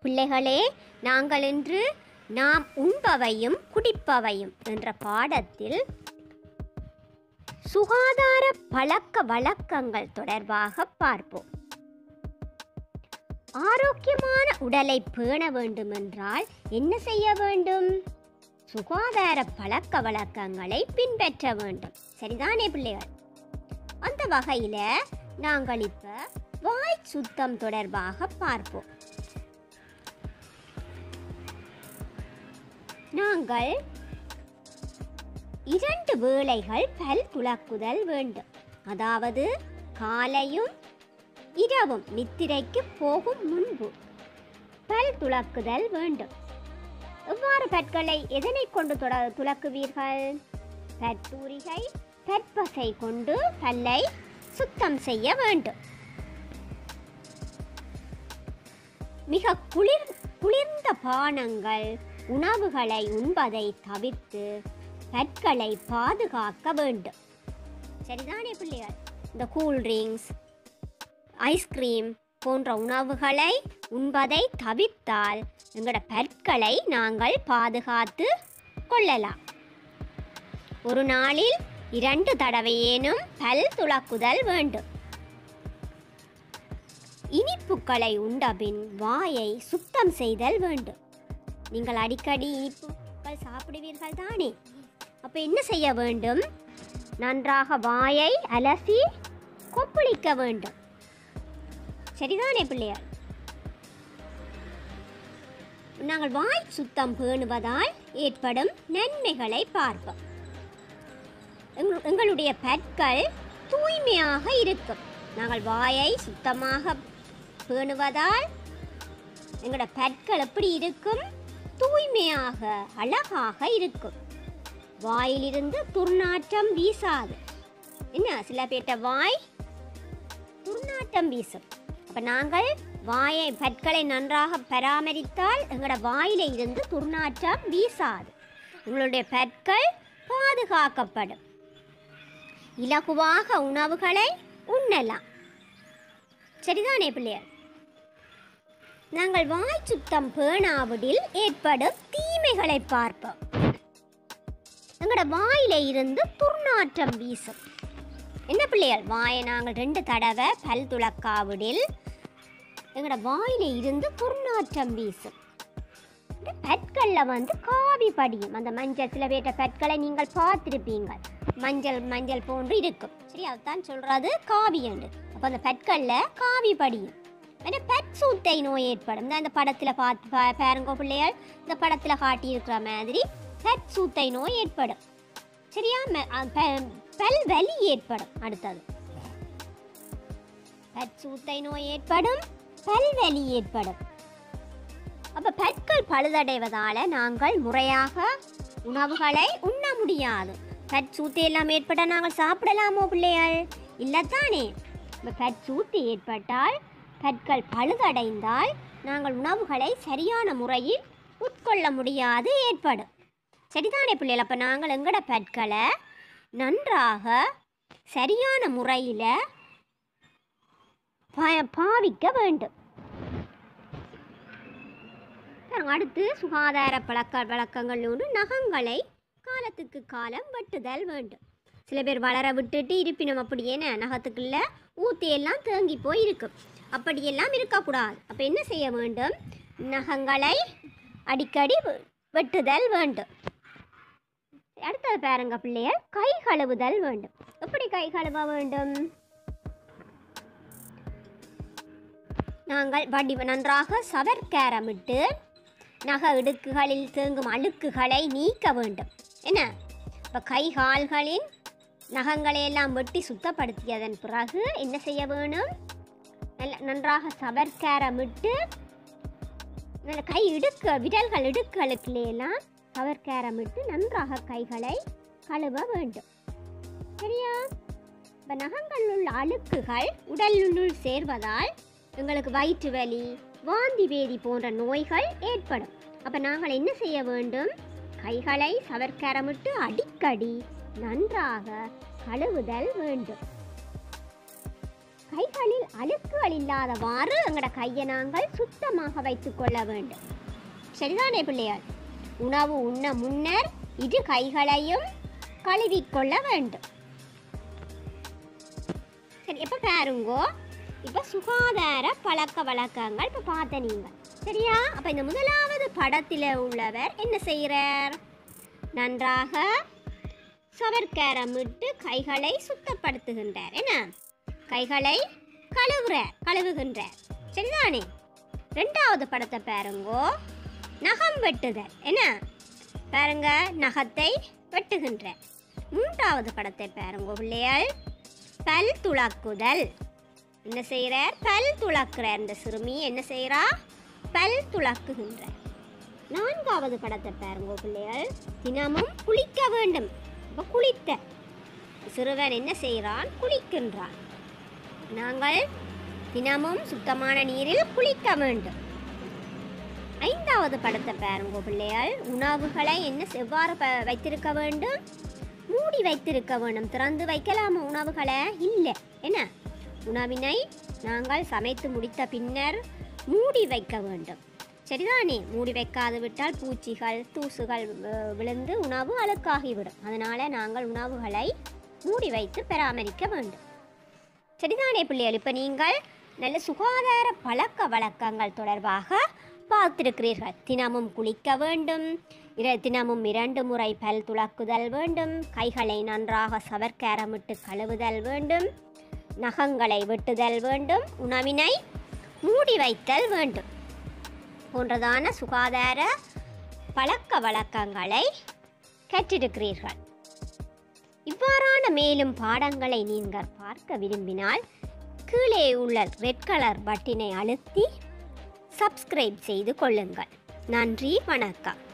பிள்ளைகளே நாங்கள் இன்று நாம் உண்பவையும் குடிப்பவையும் என்ற பாடத்தில் சுகாதார பழக்க வழக்கங்கள் தொடர்பாக பார்ப்போம் ஆரோக்கியமான உடலை பேண வேண்டுமென்றால் என்ன செய்ய வேண்டும் சுகாதார பழக்க வழக்கங்களை பின்பற்ற வேண்டும் சரிதானே பிள்ளைகள் அந்த வகையில நாங்கள் இப்ப வாய் சுத்தம் தொடர்பாக பார்ப்போம் நாங்கள் இரண்டு வேளைகள் பல் துலக்குதல் வேண்டும் அதாவது காலையும் இரவும் நித்திரைக்கு போகும் முன்பு பல் துலக்குதல் வேண்டும் எவ்வாறு பற்களை எதனை கொண்டு தொட துலக்குவீர்கள் பற்தூரிகை பற்பசை கொண்டு பல்லை சுத்தம் செய்ய வேண்டும் மிக குளிர் குளிர்ந்த பானங்கள் உணவுகளை உண்பதை தவிர்த்து பற்களை பாதுகாக்க வேண்டும் சரிதானே பிள்ளைகள் இந்த கூல்ட்ரிங்க்ஸ் ஐஸ்கிரீம் போன்ற உணவுகளை உண்பதை தவிர்த்தால் எங்களோட பற்களை நாங்கள் பாதுகாத்து கொள்ளலாம் ஒரு நாளில் இரண்டு தடவையேனும் பல் துலக்குதல் வேண்டும் இனிப்புகளை உண்டபின் வாயை சுத்தம் செய்தல் வேண்டும் நீங்கள் அடிக்கடி இனிப்புகள் சாப்பிடுவீர்கள் தானே அப்போ என்ன செய்ய வேண்டும் நன்றாக வாயை அலசி கொப்பளிக்க வேண்டும் சரிதானே பிள்ளையார் நாங்கள் வாய் சுத்தம் பேணுவதால் ஏற்படும் நன்மைகளை பார்ப்போம் எங்கள்- எங்களுடைய பற்கள் தூய்மையாக இருக்கும் நாங்கள் வாயை சுத்தமாக பேணுவதால் எங்களோட பற்கள் எப்படி இருக்கும் தூய்மையாக அழகாக இருக்கும் வாயிலிருந்து துர்நாற்றம் வீசாது என்ன சில பேர்ட்ட வாய் துர்நாற்றம் வீசும் அப்ப நாங்கள் வாயை பற்களை நன்றாக பராமரித்தால் எங்களோட வாயில இருந்து துர்நாற்றம் வீசாது உங்களுடைய பற்கள் பாதுகாக்கப்படும் இலகுவாக உணவுகளை உண்ணலாம் சரிதானே பிள்ளையர் நாங்கள் வாய் சுத்தம் பேணாவிடில் ஏற்படும் தீமைகளை பார்ப்போம் எங்களோட வாயில இருந்து துர்நாற்றம் வீசும் என்ன பிள்ளைகள் வாயை நாங்கள் ரெண்டு தடவை பல் துளக்காவிடில் எங்களோட வாயில இருந்து துர்நாற்றம் வீசும் இந்த பற்கள்ல வந்து காவி படியும் அந்த மஞ்சள் சில பேர்ட்ட பற்களை நீங்கள் பார்த்திருப்பீங்க மஞ்சள் மஞ்சள் போன்று இருக்கும் சரி அதுதான் சொல்றது காவி என்று அப்போ அந்த பற்கள்ல காவி படியும் ஏன்னா பட் சூத்தை நோய் ஏற்படும் இந்த- இந்த படத்தில் பார்த்து பா- பாருங்க பிள்ளைகள் இந்த படத்தில் காட்டியிருக்கிற மாதிரி பட் சூத்தை நோய் ஏற்படும் சரியா ம- அ, ப- பல் வலி ஏற்படும் அடுத்தது பட் சூத்தை நோய் ஏற்படும் பல் வலி ஏற்படும் அப்ப பற்கள் பழுதடைவதால நாங்கள் முறையாக உணவுகளை உண்ண முடியாது பட் சூத்து எல்லாம் ஏற்பட்டால் நாங்கள் சாப்பிடலாமோ பிள்ளைகள் இல்லத்தானே இப்ப பட் சூத்து ஏற்பட்டால் பற்கள் பழுதடைந்தால் நாங்கள் உணவுகளை சரியான முறையில் உட்கொள்ள முடியாது ஏற்படும் சரிதானே பிள்ளைகள் அப்போ நாங்கள் எங்கட பற்களை நன்றாக சரியான முறையில் பாவிக்க வேண்டும் பாருங்க, அடுத்து சுகாதார பழக்க வழக்கங்கள் ஒன்று நகங்களை காலத்துக்கு காலம் வெட்டுதல் வேண்டும் சில பேர் வளர விட்டுட்டு இருப்பினும் அப்படியே நகத்துக்குள்ள ஊத்தி எல்லாம் தேங்கி போய் இருக்கும் அப்படியெல்லாம் இருக்கக்கூடாது அப்போ என்ன செய்ய வேண்டும் நகங்களை அடிக்கடி வெ- வெட்டுதல் வேண்டும் அடுத்தது பாருங்க பிள்ளைகள் கை கழுவுதல் வேண்டும் எப்படி கை கழுவ வேண்டும் நாங்கள் வடி நன்றாக சவர்க்கேரமிட்டு நக இடுக்குகளில் தேங்கும் அழுக்குகளை நீக்க வேண்டும் என்ன இப்போ கை கால்களின் நகங்களை எல்லாம் வெட்டி சுத்தப்படுத்தியதன் பிறகு என்ன செய்ய வேணும் நல்ல நன்றாக சவர்க்கேரமிட்டு நல்ல கை இடுக்கு விரல்கள் இடுக்குகளுக்குள்ளே எல்லாம் சவர்க்கேரமிட்டு நன்றாக கைகளை கழுவ வேண்டும் சரியா இப்போ நகங்கள் உள்ள அழுக்குகள் உடலுள் சேர்வதால் எங்களுக்கு வயிற்று வலி வாந்தி பேதி போன்ற நோய்கள் ஏற்படும் அப்போ நாங்கள் என்ன செய்ய வேண்டும் கைகளை சவர்க்கரமிட்டு அடிக்கடி நன்றாக கழுவுதல் வேண்டும் கைகளில் அழுக்குகள் இல்லாதவாறு எங்களோட கையை நாங்கள் சுத்தமாக வைத்துக் கொள்ள வேண்டும் சரிதானே பிள்ளையார் உணவு உண்ண முன்னர் இரு கைகளையும் கழுவிக்கொள்ள வேண்டும் சரி எப்போ பாருங்கோ இப்போ சுகாதார பழக்க வழக்கங்கள் இப்போ பார்த்த நீங்கள் சரியா அப்போ இந்த முதலாவது படத்தில் உள்ளவர் என்ன செய்கிறார் நன்றாக சவர்க்கரமிட்டு கைகளை சுத்தப்படுத்துகின்றார் என்ன கைகளை கழுவுறார் கழுவுகின்றார் சரிதானே ரெண்டாவது படத்தை பாருங்கோ நகம் வெட்டுதல் என்ன பாருங்க நகத்தை வெட்டுகின்றார் மூன்றாவது படத்தை பாருங்க பிள்ளைகள் பல் துளக்குதல் என்ன செய்கிறார் பல் துளக்குறார் இந்த சிறுமி என்ன செய்கிறா பல் துளக்குகின்றார் நான்காவது படத்தை பாருங்க பிள்ளைகள் தினமும் குளிக்க வேண்டும் இப்போ குளித்த சிறுவன் என்ன செய்கிறான் குளிக்கின்றான் நாங்கள் தினமும் சுத்தமான நீரில் குளிக்க வேண்டும் ஐந்தாவது படத்தை பாருங்க பிள்ளைகள் உணவுகளை என்ன எவ்வாறு ப வைத்திருக்க வேண்டும் மூடி வைத்திருக்க வேண்டும் திறந்து வைக்கலாமா உணவுகளை இல்லை என்ன உணவினை நாங்கள் சமைத்து முடித்த பின்னர் மூடி வைக்க வேண்டும் சரிதானே மூடி வைக்காது விட்டால் பூச்சிகள் தூசுகள் வி- விழுந்து உணவு அழுக்காகிவிடும் அதனால் நாங்கள் உணவுகளை மூடி வைத்து பராமரிக்க வேண்டும் சரிதானே பிள்ளைகள் இப்போ நீங்கள் நல்ல சுகாதார பழக்க வழக்கங்கள் தொடர்பாக பார்த்திருக்கிறீர்கள் தினமும் குளிக்க வேண்டும் இர தினமும் இரண்டு முறை பல் துலக்குதல் வேண்டும் கைகளை நன்றாக சவர்க்கரமிட்டு கழுவுதல் வேண்டும் நகங்களை வெட்டுதல் வேண்டும் உணவினை மூடி வைத்தல் வேண்டும் போன்றதான சுகாதார பழக்க வழக்கங்களை கற்றிருக்கிறீர்கள் இவ்வாறான மேலும் பாடங்களை நீங்கள் பார்க்க விரும்பினால் கீழே உள்ள ரெட் கலர் பட்டினை அழுத்தி சப்ஸ்கிரைப் செய்து கொள்ளுங்கள் நன்றி வணக்கம்